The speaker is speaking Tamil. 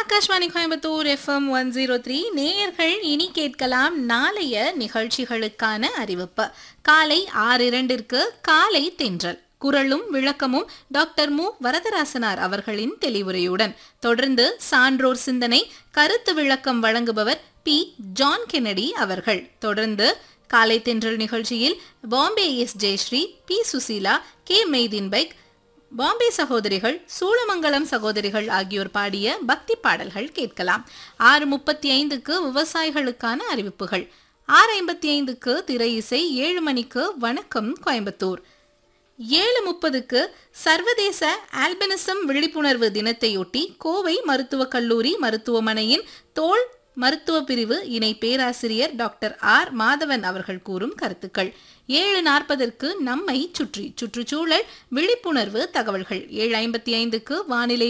Akashvani Coimbatore FM one zero three நேயர்கள் இனி கேட்கலாம் நாளைய நிகழ்ச்சிகளுக்கான அறிவிப்பு காலை ஆறு இரண்டிற்கு காலை தென்றல் குரலும் விளக்கமும் டாக்டர் மு வரதராசனார் அவர்களின் தெளிவுரையுடன் தொடர்ந்து சான்றோர் சிந்தனை கருத்து விளக்கம் வழங்குபவர் பி ஜான் கென்னடி அவர்கள் தொடர்ந்து காலை தென்றல் நிகழ்ச்சியில் Bombay S Jayashri P Susheela K Meideen Baig Bombay சகோதரிகள் சூளமங்கலம் சகோதரிகள் ஆகியோர் பாடிய பக்தி பாடல்கள் கேட்கலாம் ஆறு முப்பத்தி ஐந்துக்கு விவசாயிகளுக்கான அறிவிப்புகள் ஆறு ஐம்பத்தி ஐந்துக்கு திரை இசை ஏழு மணிக்கு வணக்கம் கோயம்புத்தூர் ஏழு முப்பதுக்கு சர்வதேச ஆல்பினிசம் விழிப்புணர்வு தினத்தையொட்டி கோவை மருத்துவக் கல்லூரி மருத்துவமனையின் தோல் மருத்துவ பிரிவு இணை பேராசிரியர் டாக்டர் ஆர் மாதவன் அவர்கள் கூறும் கருத்துக்கள் ஏழு நாற்பதற்கு நம்மை சுற்றி சுற்றுச்சூழல் விழிப்புணர்வு தகவல்கள் ஏழு ஐம்பத்தி ஐந்துக்கு வானிலை